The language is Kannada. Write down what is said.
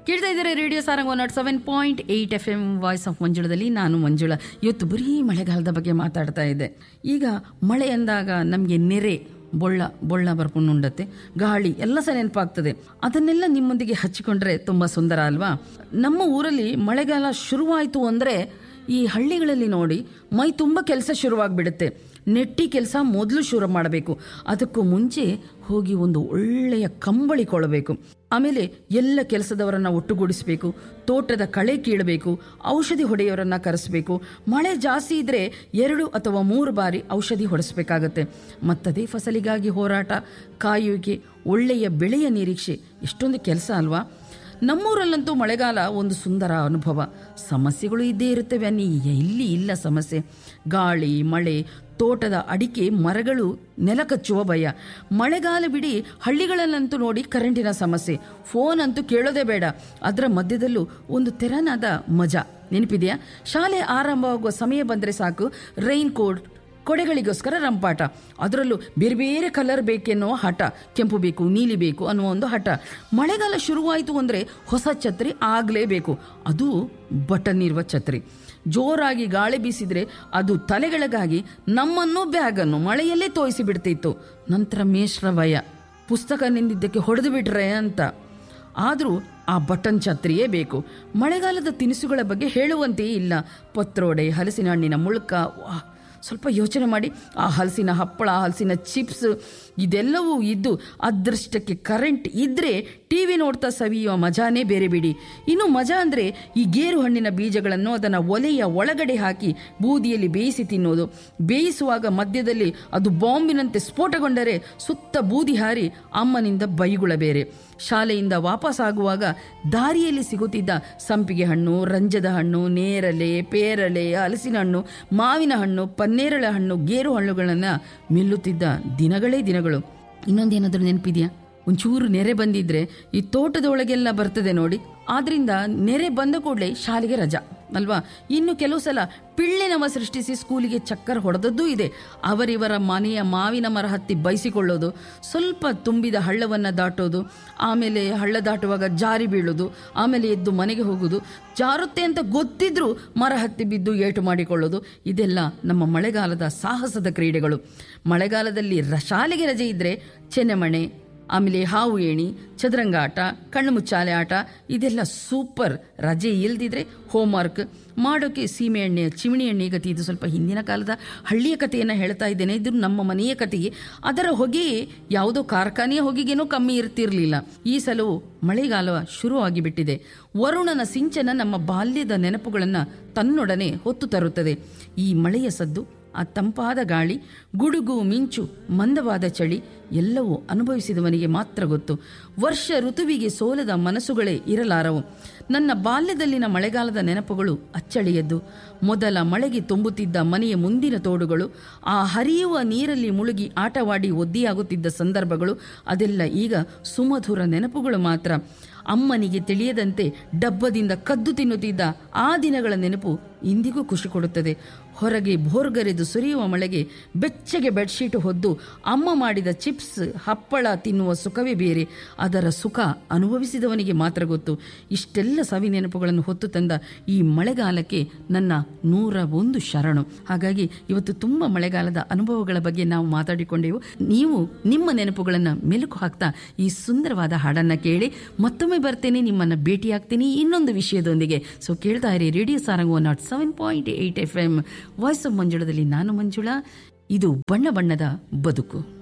ಕೇಳ್ತಾ ಇದ್ದಾರೆ radio Sarang one naught seven point eight F M voice of ಮಂಜುಳದಲ್ಲಿ ನಾನು ಮಂಜುಳ ಇವತ್ತು ಬರೀ ಮಳೆಗಾಲದ ಬಗ್ಗೆ ಮಾತಾಡ್ತಾ ಇದ್ದೆ ಈಗ ಮಳೆ ಅಂದಾಗ ನಮಗೆ ನೆರೆ ಬೊಳ್ಳ ಬೊಳ್ಳ ಬರ್ಕೊಂಡು ಉಂಡತ್ತೆ ಗಾಳಿ ಎಲ್ಲ ಸಹ ನೆನಪಾಗ್ತದೆ ಅದನ್ನೆಲ್ಲ ನಿಮ್ಮೊಂದಿಗೆ ಹಚ್ಚಿಕೊಂಡ್ರೆ ತುಂಬ ಸುಂದರ ಅಲ್ವಾ ನಮ್ಮ ಊರಲ್ಲಿ ಮಳೆಗಾಲ ಶುರುವಾಯಿತು ಅಂದರೆ ಈ ಹಳ್ಳಿಗಳಲ್ಲಿ ನೋಡಿ ಮೈ ತುಂಬ ಕೆಲಸ ಶುರುವಾಗ್ಬಿಡುತ್ತೆ ನೆಟ್ಟಿ ಕೆಲಸ ಮೊದಲು ಶುರು ಮಾಡಬೇಕು ಅದಕ್ಕೂ ಮುಂಚೆ ಹೋಗಿ ಒಂದು ಒಳ್ಳೆಯ ಕಂಬಳಿ ಕೊಡಬೇಕು ಆಮೇಲೆ ಎಲ್ಲ ಕೆಲಸದವರನ್ನ ಒಟ್ಟುಗೂಡಿಸಬೇಕು ತೋಟದ ಕಳೆ ಕೀಳಬೇಕು ಔಷಧಿ ಹೊಡೆಯವರನ್ನ ಕರೆಸಬೇಕು ಮಳೆ ಜಾಸ್ತಿ ಇದ್ರೆ ಎರಡು ಅಥವಾ ಮೂರು ಬಾರಿ ಔಷಧಿ ಹೊಡೆಸಬೇಕಾಗತ್ತೆ ಮತ್ತದೇ ಫಸಲಿಗಾಗಿ ಹೋರಾಟ ಕಾಯುವಿಕೆ ಒಳ್ಳೆಯ ಬೆಳೆಯ ನಿರೀಕ್ಷೆ ಎಷ್ಟೊಂದು ಕೆಲಸ ಅಲ್ವಾ ನಮ್ಮೂರಲ್ಲಂತೂ ಮಳೆಗಾಲ ಒಂದು ಸುಂದರ ಅನುಭವ ಸಮಸ್ಯೆಗಳು ಇದ್ದೇ ಇರುತ್ತವೆ ಅನ್ನಿ ಎಲ್ಲಿ ಇಲ್ಲ ಸಮಸ್ಯೆ ಗಾಳಿ ಮಳೆ ತೋಟದ ಅಡಿಕೆ ಮರಗಳು ನೆಲ ಕಚ್ಚುವ ಭಯ ಮಳೆಗಾಲ ಬಿಡಿ ಹಳ್ಳಿಗಳಲ್ಲಂತೂ ನೋಡಿ ಕರೆಂಟಿನ ಸಮಸ್ಯೆ ಫೋನ್ ಅಂತೂ ಕೇಳೋದೇ ಬೇಡ ಅದರ ಮಧ್ಯದಲ್ಲೂ ಒಂದು ತೆರನಾದ ಮಜಾ ನೆನಪಿದೆಯಾ ಶಾಲೆ ಆರಂಭವಾಗುವ ಸಮಯ ಬಂದರೆ ಸಾಕು ರೈನ್ ಕೋಟ್ ಕೊಡೆಗಳಿಗೋಸ್ಕರ ರಂಪಾಟ ಅದರಲ್ಲೂ ಬೇರೆ ಬೇರೆ ಕಲರ್ ಬೇಕೆನ್ನುವ ಹಠ ಕೆಂಪು ಬೇಕು ನೀಲಿ ಬೇಕು ಅನ್ನುವ ಒಂದು ಹಠ ಮಳೆಗಾಲ ಶುರುವಾಯಿತು ಅಂದರೆ ಹೊಸ ಛತ್ರಿ ಆಗಲೇಬೇಕು ಅದು ಬಟನ್ ಇರುವ ಛತ್ರಿ ಜೋರಾಗಿ ಗಾಳಿ ಬೀಸಿದ್ರೆ ಅದು ತಲೆಗೆಳಗಾಗಿ ನಮ್ಮನ್ನು ಬ್ಯಾಗನ್ನು ಮಳೆಯಲ್ಲೇ ತೋಯಿಸಿ ಬಿಡ್ತಿತ್ತು ನಂತರ ಮೇಷ್ರ ಭಯ ಪುಸ್ತಕ ನಿಂದಿದ್ದಕ್ಕೆ ಹೊಡೆದು ಬಿಟ್ರೆ ಅಂತ ಆದರೂ ಆ ಬಟನ್ ಛತ್ರಿಯೇ ಬೇಕು ಮಳೆಗಾಲದ ತಿನಿಸುಗಳ ಬಗ್ಗೆ ಹೇಳುವಂತೆಯೇ ಇಲ್ಲ ಪತ್ರೋಡೆ ಹಲಸಿನ ಹಣ್ಣಿನ ಮುಳುಕ ವಾಹ್ ಸ್ವಲ್ಪ ಯೋಚನೆ ಮಾಡಿ ಆ ಹಲಸಿನ ಹಪ್ಪಳ ಹಲಸಿನ ಚಿಪ್ಸ್ ಇದೆಲ್ಲವೂ ಇದ್ದು ಅದೃಷ್ಟಕ್ಕೆ ಕರೆಂಟ್ ಇದ್ದರೆ ಟಿ ವಿ ನೋಡ್ತಾ ಸವಿಯುವ ಮಜಾನೇ ಬೇರೆ ಬಿಡಿ ಇನ್ನು ಮಜಾ ಅಂದರೆ ಈ ಗೇರು ಹಣ್ಣಿನ ಬೀಜಗಳನ್ನು ಅದನ್ನು ಒಲೆಯ ಒಳಗಡೆ ಹಾಕಿ ಬೂದಿಯಲ್ಲಿ ಬೇಯಿಸಿ ತಿನ್ನೋದು ಬೇಯಿಸುವಾಗ ಮಧ್ಯದಲ್ಲಿ ಅದು ಬಾಂಬಿನಂತೆ ಸ್ಫೋಟಗೊಂಡರೆ ಸುತ್ತ ಬೂದಿ ಹಾರಿ ಅಮ್ಮನಿಂದ ಬೈಗುಳ ಬೇರೆ ಶಾಲೆಯಿಂದ ವಾಪಸ್ಸಾಗುವಾಗ ದಾರಿಯಲ್ಲಿ ಸಿಗುತ್ತಿದ್ದ ಸಂಪಿಗೆ ಹಣ್ಣು ರಂಜದ ಹಣ್ಣು ನೇರಳೆ ಪೇರಳೆ ಹಲಸಿನ ಹಣ್ಣು ಮಾವಿನ ಹಣ್ಣು ಪನ್ನೇರಳೆ ಹಣ್ಣು ಗೇರು ಹಣ್ಣುಗಳನ್ನು ಮೆಲ್ಲುತ್ತಿದ್ದ ದಿನಗಳೇ ದಿನಗಳು ಇನ್ನೊಂದೇನಾದರೂ ನೆನಪಿದೆಯಾ ಒಂಚೂರು ನೆರೆ ಬಂದಿದ್ರೆ ಈ ತೋಟದ ಒಳಗೆಲ್ಲ ಬರ್ತದೆ ನೋಡಿ ಆದ್ರಿಂದ ನೆರೆ ಬಂದ ಕೂಡಲೇ ಶಾಲೆಗೆ ರಜಾ ಅಲ್ವಾ ಇನ್ನು ಕೆಲವು ಸಲ ಪಿಳ್ಳೆನವ ಸೃಷ್ಟಿಸಿ ಸ್ಕೂಲಿಗೆ ಚಕ್ಕರ್ ಹೊಡೆದದ್ದೂ ಇದೆ ಅವರಿವರ ಮನೆಯ ಮಾವಿನ ಮರ ಹತ್ತಿ ಬೈಸಿಕೊಳ್ಳೋದು ಸ್ವಲ್ಪ ತುಂಬಿದ ಹಳ್ಳವನ್ನು ದಾಟೋದು ಆಮೇಲೆ ಹಳ್ಳ ದಾಟುವಾಗ ಜಾರಿ ಬೀಳೋದು ಆಮೇಲೆ ಎದ್ದು ಮನೆಗೆ ಹೋಗೋದು ಜಾರುತ್ತೆ ಅಂತ ಗೊತ್ತಿದ್ರೂ ಮರ ಹತ್ತಿ ಬಿದ್ದು ಏಟು ಮಾಡಿಕೊಳ್ಳೋದು ಇದೆಲ್ಲ ನಮ್ಮ ಮಳೆಗಾಲದ ಸಾಹಸದ ಕ್ರೀಡೆಗಳು ಮಳೆಗಾಲದಲ್ಲಿ ರ ಶಾಲೆಗೆ ರಜೆ ಇದ್ದರೆ ಚೆನ್ನೆಮಣೆ ಆಮೇಲೆ ಹಾವು ಏಣಿ ಚದುರಂಗ ಆಟ ಕಣ್ಣು ಮುಚ್ಚಾಲೆ ಆಟ ಇದೆಲ್ಲ ಸೂಪರ್ ರಜೆ ಇಲ್ದಿದ್ರೆ ಹೋಮ್ವರ್ಕ್ ಮಾಡೋಕೆ ಸೀಮೆ ಎಣ್ಣೆ ಚಿಮಣಿ ಎಣ್ಣೆ ಗತಿ ಇದು ಸ್ವಲ್ಪ ಹಿಂದಿನ ಕಾಲದ ಹಳ್ಳಿಯ ಕಥೆಯನ್ನು ಹೇಳ್ತಾ ಇದ್ದೇನೆ ಇದು ನಮ್ಮ ಮನೆಯ ಕಥೆಗೆ ಅದರ ಹೊಗೆಯೇ ಯಾವುದೋ ಕಾರ್ಖಾನೆಯ ಹೊಗೆಗೇನೂ ಕಮ್ಮಿ ಇರ್ತಿರ್ಲಿಲ್ಲ ಈ ಸಲವು ಮಳೆಗಾಲ ಶುರುವಾಗಿ ಬಿಟ್ಟಿದೆ ವರುಣನ ಸಿಂಚನ ನಮ್ಮ ಬಾಲ್ಯದ ನೆನಪುಗಳನ್ನು ತನ್ನೊಡನೆ ಹೊತ್ತು ತರುತ್ತದೆ ಈ ಮಳೆಯ ಸದ್ದು ಆ ತಂಪಾದ ಗಾಳಿ ಗುಡುಗು ಮಿಂಚು ಮಂದವಾದ ಚಳಿ ಎಲ್ಲವೂ ಅನುಭವಿಸಿದವನಿಗೆ ಮಾತ್ರ ಗೊತ್ತು ವರ್ಷ ಋತುವಿಗೆ ಸೋಲದ ಮನಸ್ಸುಗಳೇ ಇರಲಾರವು ನನ್ನ ಬಾಲ್ಯದಲ್ಲಿನ ಮಳೆಗಾಲದ ನೆನಪುಗಳು ಅಚ್ಚಳಿಯದ್ದು ಮೊದಲ ಮಳೆಗೆ ತುಂಬುತ್ತಿದ್ದ ಮನೆಯ ಮುಂದಿನ ತೋಡುಗಳು ಆ ಹರಿಯುವ ನೀರಲ್ಲಿ ಮುಳುಗಿ ಆಟವಾಡಿ ಒದ್ದಿಯಾಗುತ್ತಿದ್ದ ಸಂದರ್ಭಗಳು ಅದೆಲ್ಲ ಈಗ ಸುಮಧುರ ನೆನಪುಗಳು ಮಾತ್ರ ಅಮ್ಮನಿಗೆ ತಿಳಿಯದಂತೆ ಡಬ್ಬದಿಂದ ಕದ್ದು ತಿನ್ನುತ್ತಿದ್ದ ಆ ದಿನಗಳ ನೆನಪು ಇಂದಿಗೂ ಖುಷಿ ಕೊಡುತ್ತದೆ ಹೊರಗೆ ಭೋರ್ಗರೆದು ಸುರಿಯುವ ಮಳೆಗೆ ಬೆಚ್ಚಗೆ ಬೆಡ್ಶೀಟ್ ಹೊದ್ದು ಅಮ್ಮ ಮಾಡಿದ ಚಿಪ್ಸ್ ಹಪ್ಪಳ ತಿನ್ನುವ ಸುಖವೇ ಬೇರೆ ಅದರ ಸುಖ ಅನುಭವಿಸಿದವನಿಗೆ ಮಾತ್ರ ಗೊತ್ತು ಇಷ್ಟೆಲ್ಲ ಸವಿ ನೆನಪುಗಳನ್ನು ಹೊತ್ತು ತಂದ ಈ ಮಳೆಗಾಲಕ್ಕೆ ನನ್ನ ನೂರ ಒಂದು ಶರಣು ಹಾಗಾಗಿ ಇವತ್ತು ತುಂಬ ಮಳೆಗಾಲದ ಅನುಭವಗಳ ಬಗ್ಗೆ ನಾವು ಮಾತಾಡಿಕೊಂಡೆವು ನೀವು ನಿಮ್ಮ ನೆನಪುಗಳನ್ನು ಮೆಲುಕು ಹಾಕ್ತಾ ಈ ಸುಂದರವಾದ ಹಾಡನ್ನು ಕೇಳಿ ಮತ್ತೊಮ್ಮೆ ಬರ್ತೇನೆ ನಿಮ್ಮನ್ನು ಭೇಟಿಯಾಗ್ತೀನಿ ಇನ್ನೊಂದು ವಿಷಯದೊಂದಿಗೆ ಸೊ ಕೇಳ್ತಾ ಇರಿ radio Sarang one naught seven point eight F M voice of ಮಂಜುಳದಲ್ಲಿ ನಾನು ಮಂಜುಳಾ ಇದು ಬಣ್ಣ ಬಣ್ಣದ ಬದುಕು